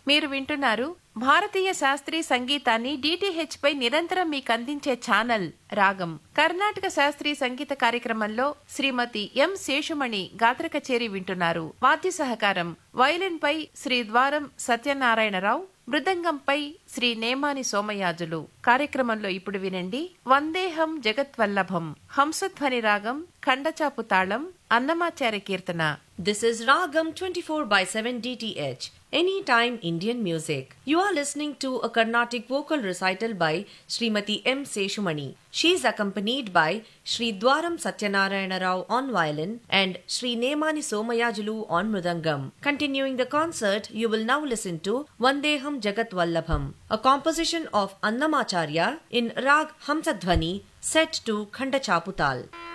మీరు వింటున్నారు భారతీయ శాస్త్రీయ సంగీతాన్ని డిటిహెచ్ పై నిరంతరం మీకు అందించే ఛానల్ రాగం కర్ణాటక శాస్త్రీయ సంగీత కార్యక్రమంలో శ్రీమతి ఎం శేషుమణి గాత్ర కచేరి వింటున్నారు వాద్య సహకారం వయలిన్ పై శ్రీ ద్వారం సత్యనారాయణరావు మృదంగంపై శ్రీ నేమాని సోమయాజులు కార్యక్రమంలో ఇప్పుడు వినండి వందేహం జగత్వల్లభం హంసధ్వని రాగం ఖండచాపు తాళం అన్నమాచార్య కీర్తన This is Ragam 24 by 7 DTH, Anytime Indian Music. You are listening to a Carnatic vocal recital by Srimati M. Seshumani. She is accompanied by Sri Dwaram Satyanarayana Rao on violin and Sri Nemani Somayajulu on mridangam. Continuing the concert, you will now listen to Vandeham Jagat Vallabham, a composition of Annamacharya in Rag Hamsadhvani set to Khandachaputal.